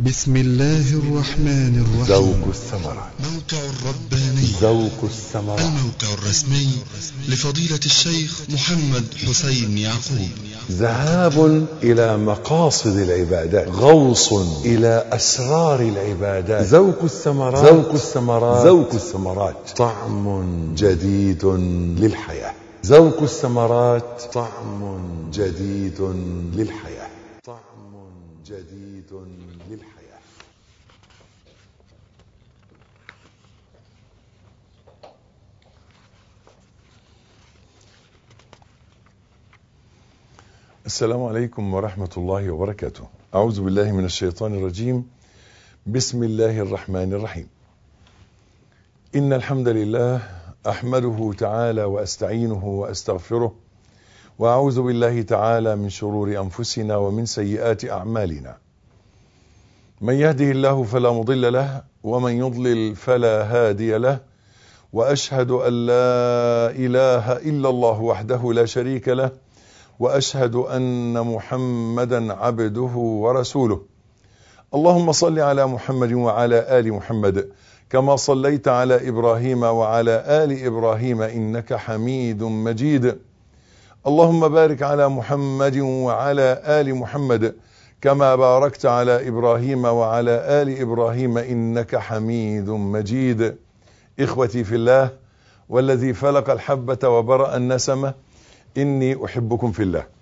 بسم الله الرحمن الرحيم ذوق الثمرة موقع الرباني ذوق الثمرة الموقع الرسمي لفضيلة الشيخ محمد حسين يعقوب ذهاب إلى مقاصد العبادات غوص إلى أسرار العبادات ذوق الثمرات ذوق الثمرات ذوق الثمرات طعم جديد للحياة ذوق الثمرات طعم جديد للحياة طعم جديد للحياة السلام عليكم ورحمة الله وبركاته أعوذ بالله من الشيطان الرجيم بسم الله الرحمن الرحيم إن الحمد لله أحمده تعالى وأستعينه وأستغفره وأعوذ بالله تعالى من شرور أنفسنا ومن سيئات أعمالنا من يهده الله فلا مضل له ومن يضلل فلا هادي له وأشهد أن لا إله إلا الله وحده لا شريك له واشهد ان محمدا عبده ورسوله اللهم صل على محمد وعلى ال محمد كما صليت على ابراهيم وعلى ال ابراهيم انك حميد مجيد اللهم بارك على محمد وعلى ال محمد كما باركت على ابراهيم وعلى ال ابراهيم انك حميد مجيد اخوتي في الله والذي فلق الحبه وبرا النسمه إني أحبكم في الله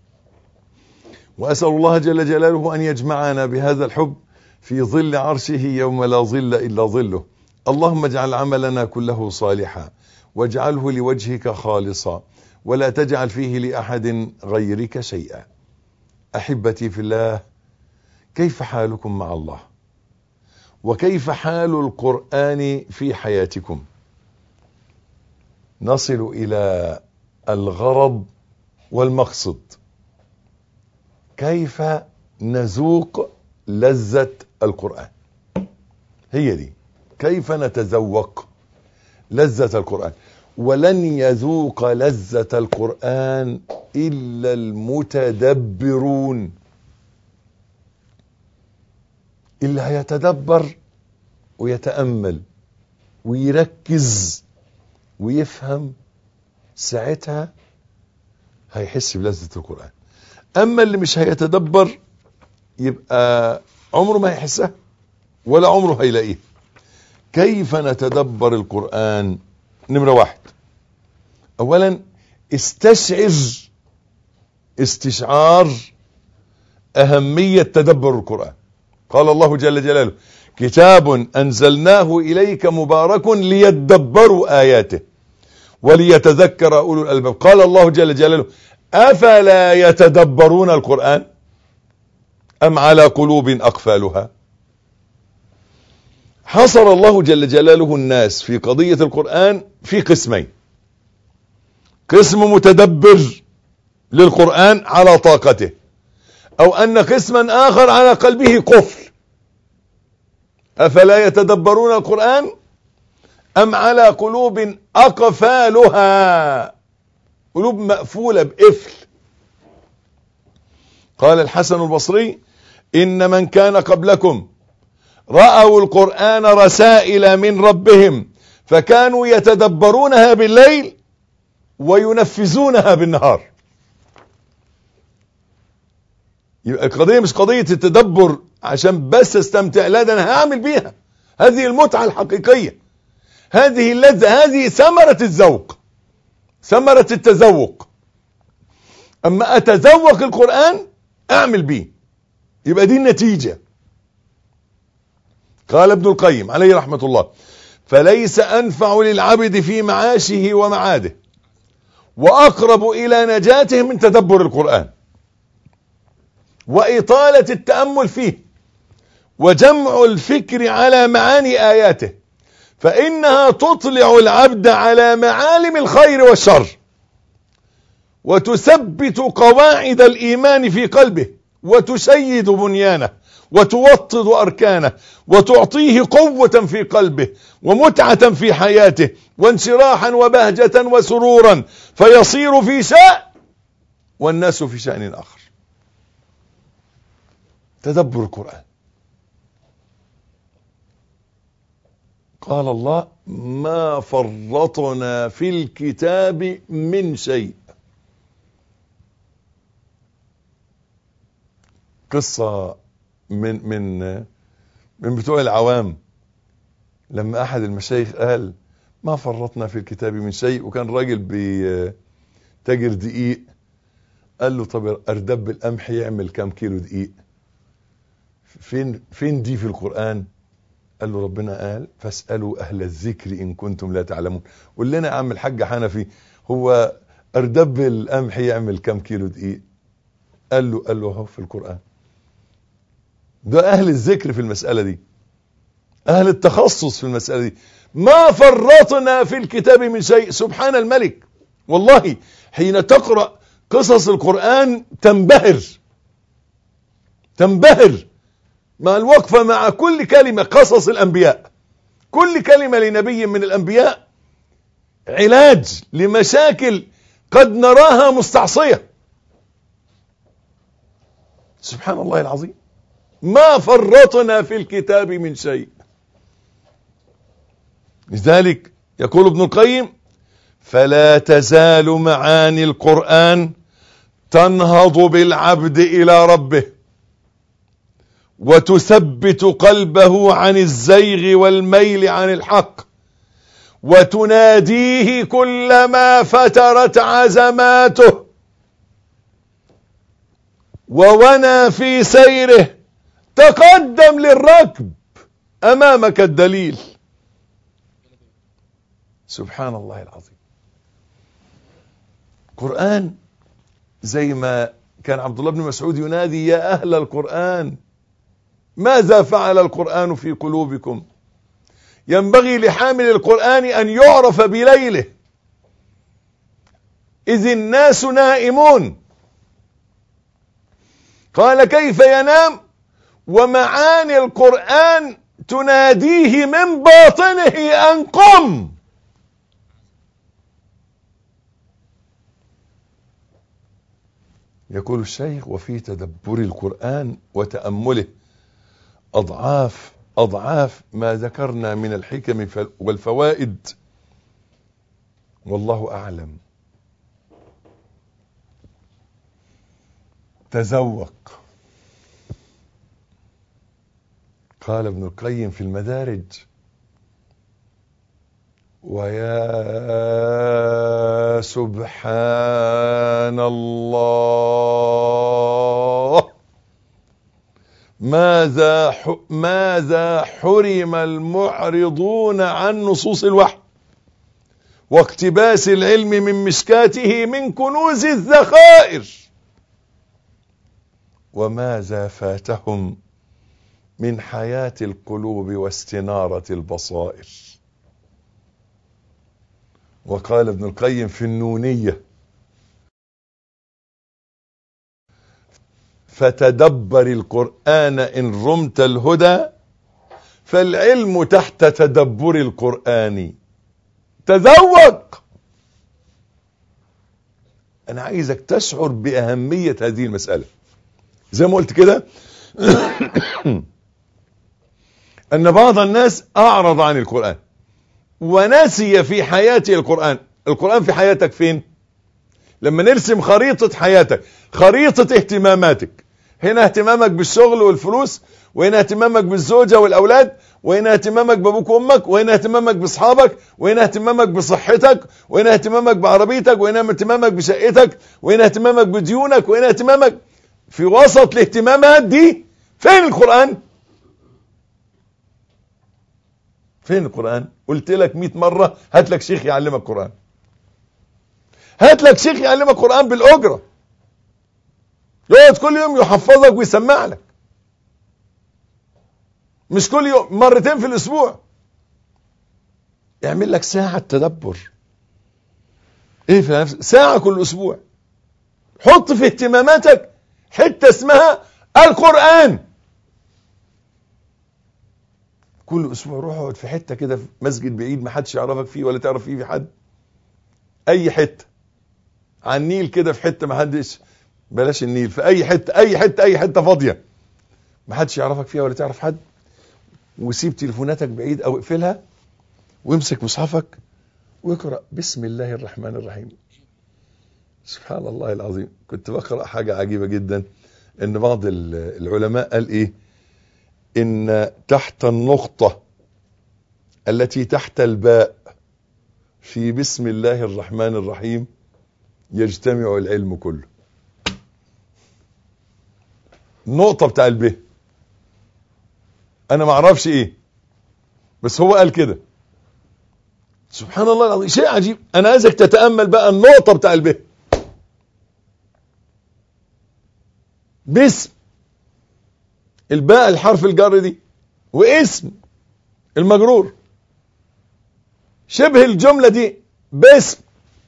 وأسأل الله جل جلاله أن يجمعنا بهذا الحب في ظل عرشه يوم لا ظل إلا ظله اللهم اجعل عملنا كله صالحا واجعله لوجهك خالصا ولا تجعل فيه لأحد غيرك شيئا أحبتي في الله كيف حالكم مع الله وكيف حال القرآن في حياتكم نصل إلى الغرض والمقصد كيف نذوق لذة القرآن هي دي كيف نتذوق لذة القرآن ولن يذوق لذة القرآن إلا المتدبرون اللي هيتدبر ويتأمل ويركز ويفهم ساعتها هيحس بلذة القرآن أما اللي مش هيتدبر يبقى عمره ما هيحسها ولا عمره هيلاقيه كيف نتدبر القرآن نمرة واحد أولا استشعر استشعار أهمية تدبر القرآن قال الله جل جلاله كتاب أنزلناه إليك مبارك ليدبروا آياته وليتذكر أولو الألباب قال الله جل جلاله أفلا يتدبرون القرآن أم على قلوب أقفالها حصر الله جل جلاله الناس في قضية القرآن في قسمين قسم متدبر للقرآن على طاقته أو أن قسما آخر على قلبه قفل أفلا يتدبرون القرآن أم على قلوب أقفالها قلوب مقفولة بقفل قال الحسن البصري إن من كان قبلكم رأوا القرآن رسائل من ربهم فكانوا يتدبرونها بالليل وينفذونها بالنهار يبقى القضية مش قضية التدبر عشان بس استمتع لا ده انا هعمل بيها هذه المتعة الحقيقية هذه اللذة هذه ثمرة الذوق ثمرة التذوق اما اتذوق القرآن اعمل بيه يبقى دي النتيجة قال ابن القيم عليه رحمة الله فليس انفع للعبد في معاشه ومعاده واقرب الى نجاته من تدبر القرآن واطالة التأمل فيه وجمع الفكر على معاني اياته فإنها تطلع العبد على معالم الخير والشر وتثبت قواعد الإيمان في قلبه وتشيد بنيانه وتوطد أركانه وتعطيه قوة في قلبه ومتعة في حياته وانشراحا وبهجة وسرورا فيصير في شأن والناس في شأن آخر تدبر القرآن قال الله ما فرطنا في الكتاب من شيء قصة من من من بتوع العوام لما احد المشايخ قال ما فرطنا في الكتاب من شيء وكان راجل بتاجر دقيق قال له طب اردب القمح يعمل كام كيلو دقيق فين فين دي في القرآن قال له ربنا قال فاسألوا أهل الذكر إن كنتم لا تعلمون قول لنا يا عم الحاج حنفي هو أردب القمح يعمل كام كيلو دقيق قال له قال له اهو في القرآن ده أهل الذكر في المسألة دي أهل التخصص في المسألة دي ما فرطنا في الكتاب من شيء سبحان الملك والله حين تقرأ قصص القرآن تنبهر تنبهر مع الوقفة مع كل كلمة قصص الأنبياء كل كلمة لنبي من الأنبياء علاج لمشاكل قد نراها مستعصية سبحان الله العظيم ما فرطنا في الكتاب من شيء لذلك يقول ابن القيم فلا تزال معاني القرآن تنهض بالعبد إلى ربه وتثبت قلبه عن الزيغ والميل عن الحق وتناديه كلما فترت عزماته وونى في سيره تقدم للركب امامك الدليل سبحان الله العظيم قرآن زي ما كان عبد الله بن مسعود ينادي يا أهل القرآن ماذا فعل القرآن في قلوبكم ينبغي لحامل القرآن أن يعرف بليله إذ الناس نائمون قال كيف ينام ومعاني القرآن تناديه من باطنه أن قم يقول الشيخ وفي تدبر القرآن وتأمله أضعاف أضعاف ما ذكرنا من الحكم والفوائد والله أعلم تذوق قال ابن القيم في المدارج ويا سبحان الله ماذا ح... ماذا حرم المعرضون عن نصوص الوحي واقتباس العلم من مشكاته من كنوز الذخائر وماذا فاتهم من حياة القلوب واستنارة البصائر وقال ابن القيم في النونية فتدبر القرآن إن رمت الهدى فالعلم تحت تدبر القرآن تذوق أنا عايزك تشعر بأهمية هذه المسألة زي ما قلت كده أن بعض الناس أعرض عن القرآن ونسي في حياته القرآن القرآن في حياتك فين لما نرسم خريطة حياتك خريطة اهتماماتك هنا اهتمامك بالشغل والفلوس وهنا اهتمامك بالزوجة والأولاد وهنا اهتمامك بابوك وامك وهنا اهتمامك باصحابك وهنا اهتمامك بصحتك وهنا اهتمامك بعربيتك وهنا اهتمامك بشقتك وهنا اهتمامك بديونك وهنا اهتمامك في وسط الاهتمامات دي فين القرآن فين القرآن قلت لك 100 مرة هات لك شيخ يعلمك قرآن هات لك شيخ يعلمك قرآن بالأجرة يقعد كل يوم يحفظك ويسمع لك مش كل يوم مرتين في الأسبوع يعمل لك ساعة تدبر ايه في نفس ساعة كل أسبوع حط في اهتماماتك حتة اسمها القرآن كل اسبوع روح اقعد في حته كده في مسجد بعيد ما حدش يعرفك فيه ولا تعرف فيه في حد اي حته على النيل كده في حته ما حدش بلاش النيل في اي حته اي حته اي حته فاضيه ما حدش يعرفك فيها ولا تعرف حد وسيب تليفوناتك بعيد او اقفلها وامسك مصحفك واقرأ بسم الله الرحمن الرحيم سبحان الله العظيم كنت بقرأ حاجة عجيبة جدا ان بعض العلماء قال ايه ان تحت النقطة التي تحت الباء في بسم الله الرحمن الرحيم يجتمع العلم كله النقطة بتاع الب انا ما اعرفش ايه بس هو قال كده سبحان الله العظيم شيء عجيب انا عايزك تتأمل بقى النقطة بتاع الب باسم الباء الحرف الجر دي واسم المجرور شبه الجملة دي باسم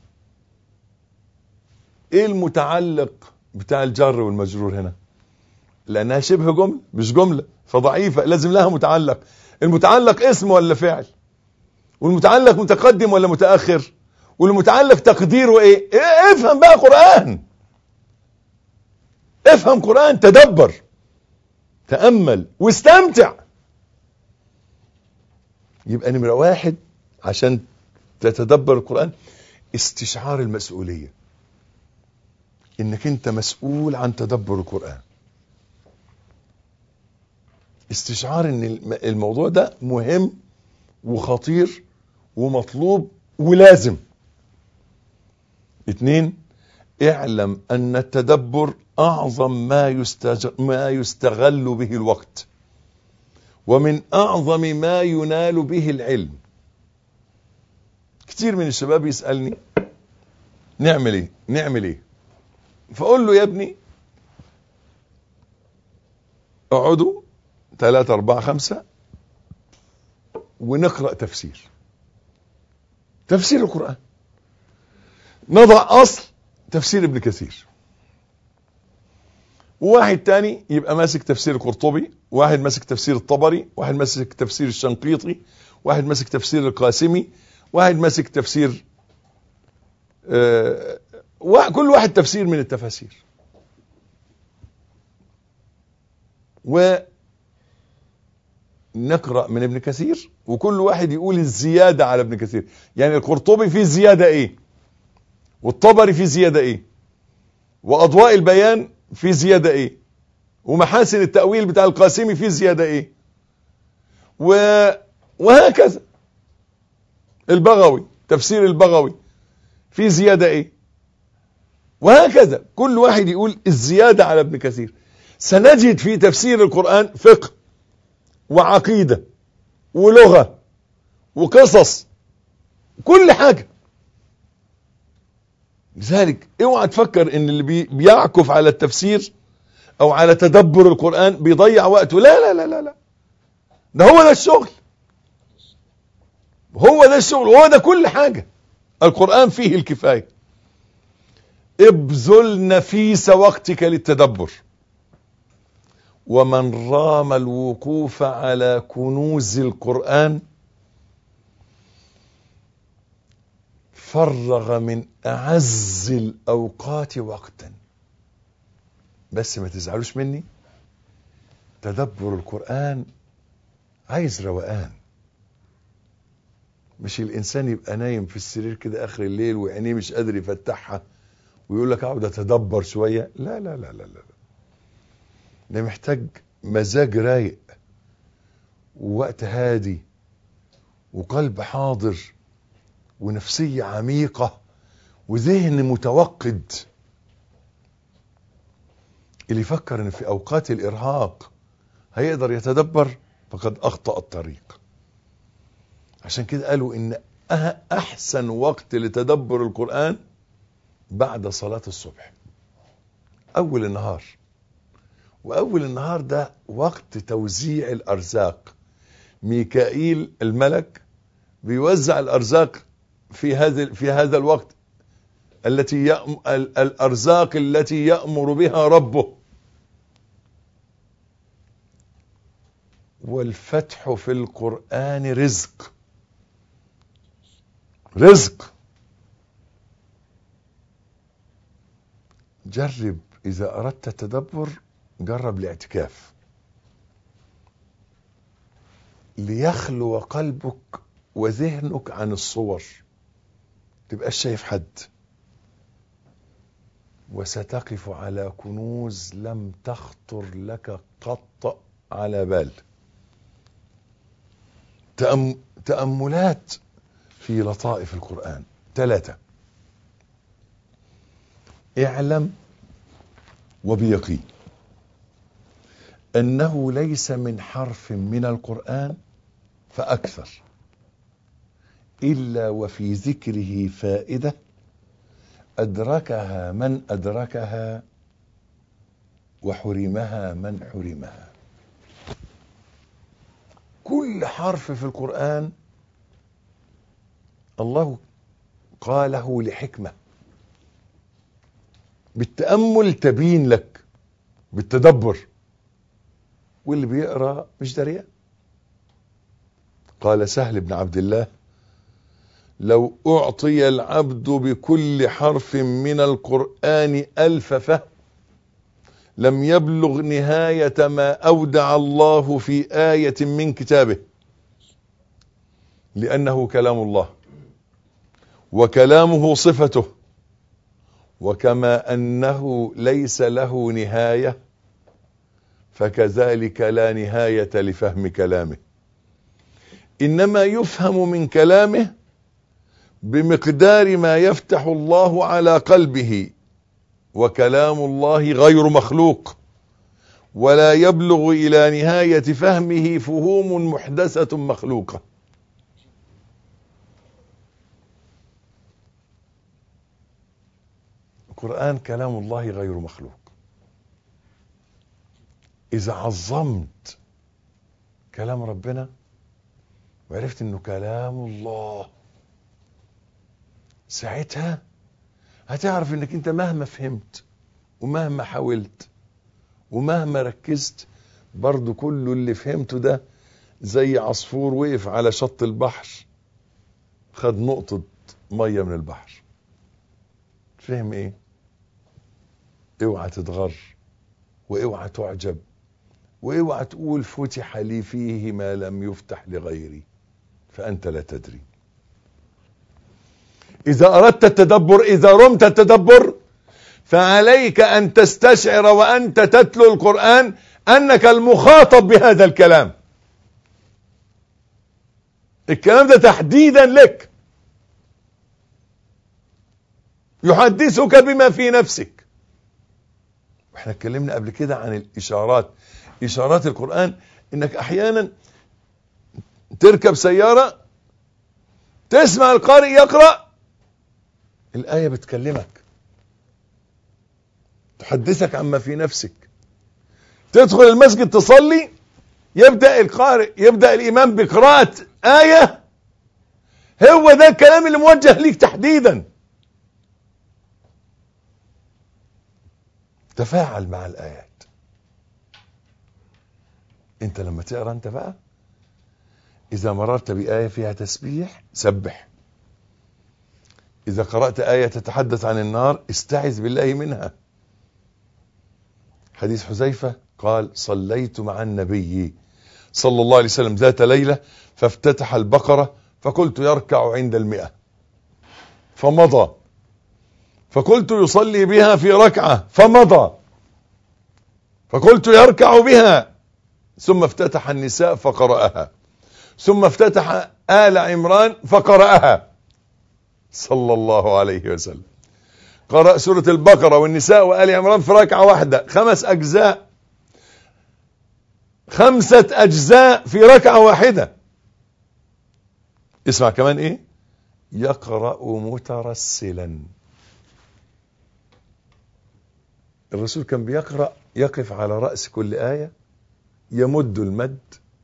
ايه المتعلق بتاع الجر والمجرور هنا لانها شبه جملة مش جملة فضعيفة لازم لها متعلق المتعلق اسم ولا فعل والمتعلق متقدم ولا متأخر والمتعلق تقديره ايه, إيه افهم بقى قرآن افهم قرآن تدبر تأمل واستمتع يبقى نمرة واحد عشان تتدبر القرآن استشعار المسؤولية انك انت مسؤول عن تدبر القرآن استشعار ان الموضوع ده مهم وخطير ومطلوب ولازم اتنين اعلم ان التدبر اعظم ما, يستج... ما يستغل به الوقت ومن اعظم ما ينال به العلم كتير من الشباب يسألني نعمل ايه نعمل ايه فاقول له يا ابني اقعدوا ثلاثة أربعة خمسة ونقرأ تفسير تفسير القرآن نضع أصل تفسير ابن كثير وواحد تاني يبقى ماسك تفسير القرطبي واحد ماسك تفسير الطبري واحد ماسك تفسير الشنقيطي واحد ماسك تفسير القاسمي واحد ماسك تفسير آه كل واحد تفسير من التفاسير ونقرأ من ابن كثير وكل واحد يقول الزيادة على ابن كثير يعني القرطبي فيه زيادة ايه والطبري فيه زيادة ايه واضواء البيان فيه زيادة ايه ومحاسن التأويل بتاع القاسمي فيه زيادة ايه و... وهكذا البغوي تفسير البغوي فيه زيادة ايه وهكذا كل واحد يقول الزيادة على ابن كثير سنجد في تفسير القرآن فقه وعقيدة ولغة وقصص كل حاجة لذلك اوعى تفكر ان اللي بي بيعكف على التفسير او على تدبر القرآن بيضيع وقته لا لا لا لا لا ده هو ده الشغل هو ده الشغل هو ده كل حاجة القرآن فيه الكفاية ابذل نفيس وقتك للتدبر ومن رام الوقوف على كنوز القرآن فرغ من أعز الأوقات وقتا بس ما تزعلوش مني تدبر القرآن عايز روقان مش الإنسان يبقى نايم في السرير كده آخر الليل وعينيه مش قادر يفتحها ويقول لك اقعد اتدبر شوية لا لا لا لا لا ده محتاج مزاج رايق ووقت هادي وقلب حاضر ونفسية عميقة وذهن متوقد اللي يفكر ان في اوقات الارهاق هيقدر يتدبر فقد اخطأ الطريق عشان كده قالوا ان احسن وقت لتدبر القرآن بعد صلاة الصبح اول النهار واول النهار ده وقت توزيع الارزاق ميكائيل الملك بيوزع الارزاق في هذا في هذا الوقت التي يأم الارزاق التي يأمر بها ربه والفتح في القرآن رزق رزق جرب إذا أردت التدبر جرب الاعتكاف ليخلو قلبك وذهنك عن الصور تبقاش شايف حد وستقف على كنوز لم تخطر لك قط على بال تأم تأملات في لطائف القرآن ثلاثة اعلم وبيقين أنه ليس من حرف من القرآن فأكثر إلا وفي ذكره فائدة أدركها من أدركها وحرمها من حرمها كل حرف في القرآن الله قاله لحكمة بالتأمل تبين لك بالتدبر واللي بيقرأ مش دريان قال سهل بن عبد الله لو أعطي العبد بكل حرف من القرآن ألف فهم لم يبلغ نهاية ما أودع الله في آية من كتابه لأنه كلام الله وكلامه صفته وكما أنه ليس له نهاية فكذلك لا نهاية لفهم كلامه إنما يفهم من كلامه بمقدار ما يفتح الله على قلبه وكلام الله غير مخلوق ولا يبلغ إلى نهاية فهمه فهوم محدثة مخلوقة القرآن كلام الله غير مخلوق إذا عظمت كلام ربنا وعرفت انه كلام الله ساعتها هتعرف انك انت مهما فهمت ومهما حاولت ومهما ركزت برضو كل اللي فهمته ده زي عصفور وقف على شط البحر خد نقطة مية من البحر فهم ايه اوعى تتغر واوعى تعجب واوعى تقول فتح لي فيه ما لم يفتح لغيري فانت لا تدري اذا اردت التدبر اذا رمت التدبر فعليك ان تستشعر وانت تتلو القرآن انك المخاطب بهذا الكلام الكلام ده تحديدا لك يحدثك بما في نفسك واحنا اتكلمنا قبل كده عن الاشارات اشارات القرآن انك احيانا تركب سيارة تسمع القارئ يقرأ الآية بتكلمك تحدثك عما في نفسك تدخل المسجد تصلي يبدأ القارئ يبدأ الإمام بقراءة آية هو ده الكلام اللي موجه ليك تحديدا تفاعل مع الآيات انت لما تقرأ انت بقى إذا مررت بآية فيها تسبيح سبح إذا قرأت آية تتحدث عن النار استعذ بالله منها حديث حذيفة قال صليت مع النبي صلى الله عليه وسلم ذات ليلة فافتتح البقرة فقلت يركع عند المئة فمضى فقلت يصلي بها في ركعة فمضى فقلت يركع بها ثم افتتح النساء فقرأها ثم افتتح آل عمران فقرأها صلى الله عليه وسلم قرأ سورة البقرة والنساء وآل عمران في ركعة واحدة خمس أجزاء خمسة أجزاء في ركعة واحدة اسمع كمان إيه يقرأ مترسلا الرسول كان بيقرأ يقف على رأس كل آية يمد المد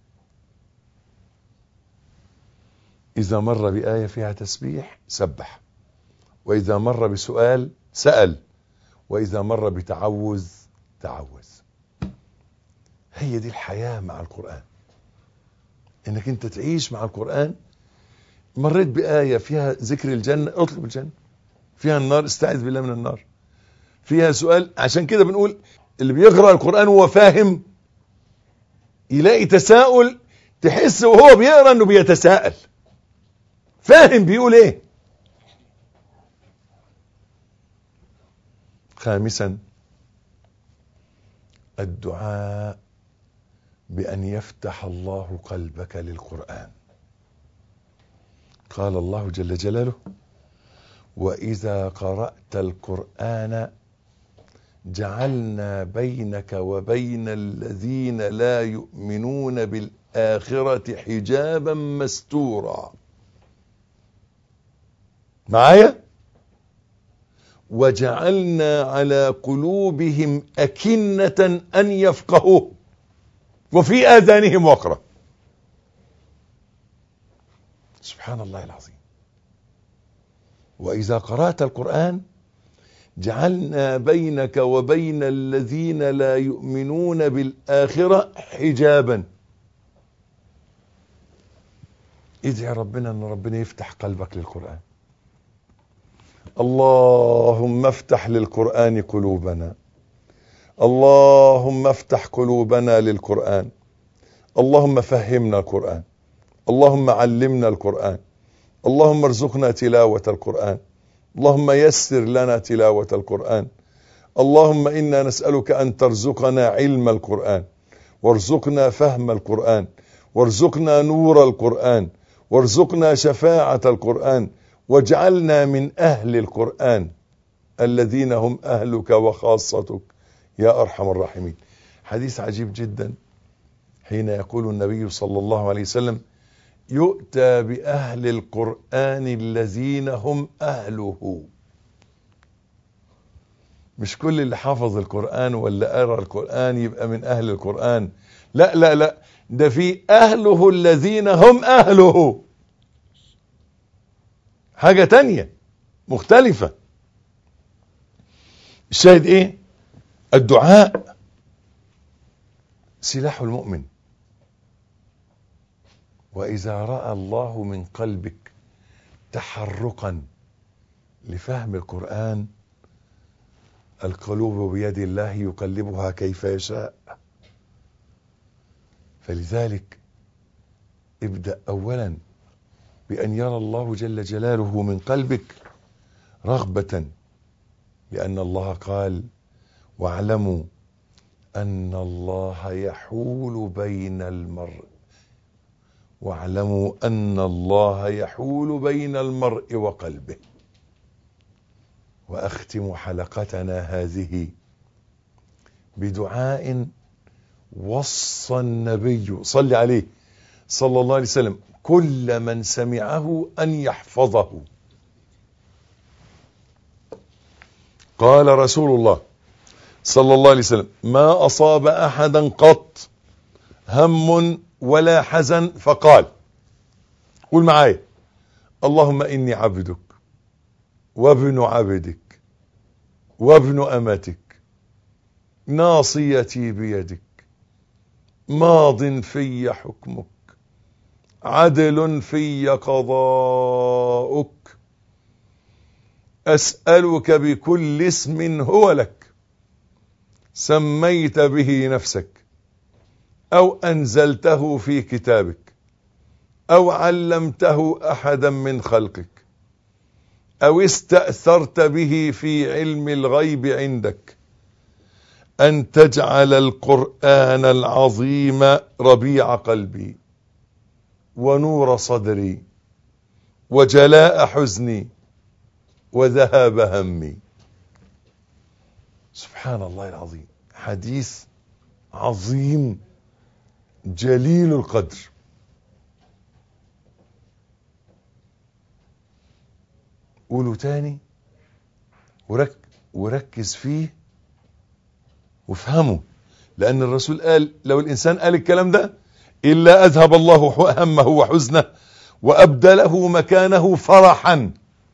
إذا مر بآية فيها تسبيح سبح وإذا مر بسؤال سأل وإذا مر بتعوذ تعوذ هي دي الحياة مع القرآن إنك أنت تعيش مع القرآن مريت بآية فيها ذكر الجنة اطلب الجنة فيها النار استعذ بالله من النار فيها سؤال عشان كده بنقول اللي بيقرأ القرآن وهو فاهم يلاقي تساؤل تحس وهو بيقرأ انه بيتساءل فاهم بيقول ايه خامسا الدعاء بأن يفتح الله قلبك للقرآن قال الله جل جلاله وإذا قرأت القرآن جعلنا بينك وبين الذين لا يؤمنون بالآخرة حجابا مستورا معايا وجعلنا على قلوبهم أكنة أن يفقهوه وفي آذانهم وقرا سبحان الله العظيم وإذا قرأت القرآن جعلنا بينك وبين الذين لا يؤمنون بالآخرة حجابا ادعي ربنا ان ربنا يفتح قلبك للقرآن اللهم افتح للقرآن قلوبنا اللهم افتح قلوبنا للقرآن اللهم فهمنا القرآن اللهم علمنا القرآن اللهم ارزقنا تلاوة القرآن اللهم يسر لنا تلاوة القرآن اللهم إنا نسألك أن ترزقنا علم القرآن وارزقنا فهم القرآن وارزقنا نور القرآن وارزقنا شفاعة القرآن واجعلنا من أهل القرآن الذين هم أهلك وخاصتك يا أرحم الراحمين حديث عجيب جدا حين يقول النبي صلى الله عليه وسلم يؤتى بأهل القرآن الذين هم أهله مش كل اللي حافظ القرآن ولا قرأ القرآن يبقى من أهل القرآن لا لا لا ده في أهله الذين هم أهله حاجة تانية مختلفة الشاهد ايه الدعاء سلاح المؤمن وإذا رأى الله من قلبك تحرقا لفهم القرآن القلوب بيد الله يقلبها كيف يشاء فلذلك ابدأ أولا بأن يرى الله جل جلاله من قلبك رغبة لأن الله قال واعلموا أن الله يحول بين المرء واعلموا أن الله يحول بين المرء وقلبه وأختم حلقتنا هذه بدعاء وصى النبي صل عليه صلى الله عليه وسلم كل من سمعه أن يحفظه قال رسول الله صلى الله عليه وسلم ما أصاب أحدا قط هم ولا حزن فقال قول معايا اللهم إني عبدك وابن عبدك وابن أمتك ناصيتي بيدك ماض في حكمك عدل في قضاؤك أسألك بكل اسم هو لك سميت به نفسك أو أنزلته في كتابك أو علمته أحدا من خلقك أو استأثرت به في علم الغيب عندك أن تجعل القرآن العظيم ربيع قلبي ونور صدري وجلاء حزني وذهاب همي سبحان الله العظيم حديث عظيم جليل القدر قولوا تاني ورك وركز فيه وافهمه لأن الرسول قال لو الإنسان قال الكلام ده إلا أذهب الله همه وحزنه وأبدله مكانه فرحا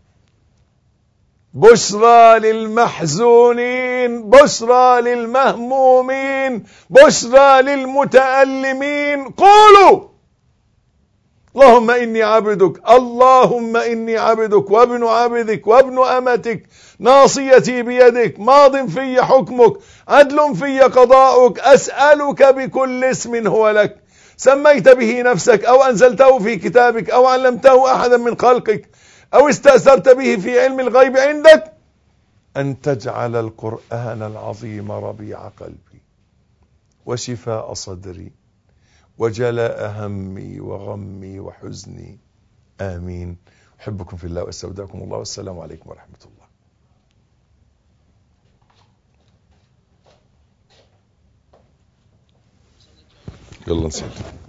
بشرى للمحزونين بشرى للمهمومين بشرى للمتألمين قولوا اللهم إني عبدك اللهم إني عبدك وابن عبدك وابن أمتك ناصيتي بيدك ماض في حكمك عدل في قضاؤك أسألك بكل اسم هو لك سميت به نفسك أو أنزلته في كتابك أو علمته أحدا من خلقك أو استأثرت به في علم الغيب عندك أن تجعل القرآن العظيم ربيع قلبي وشفاء صدري وجلاء همي وغمي وحزني آمين أحبكم في الله وأستودعكم الله والسلام عليكم ورحمة الله يلا نسيت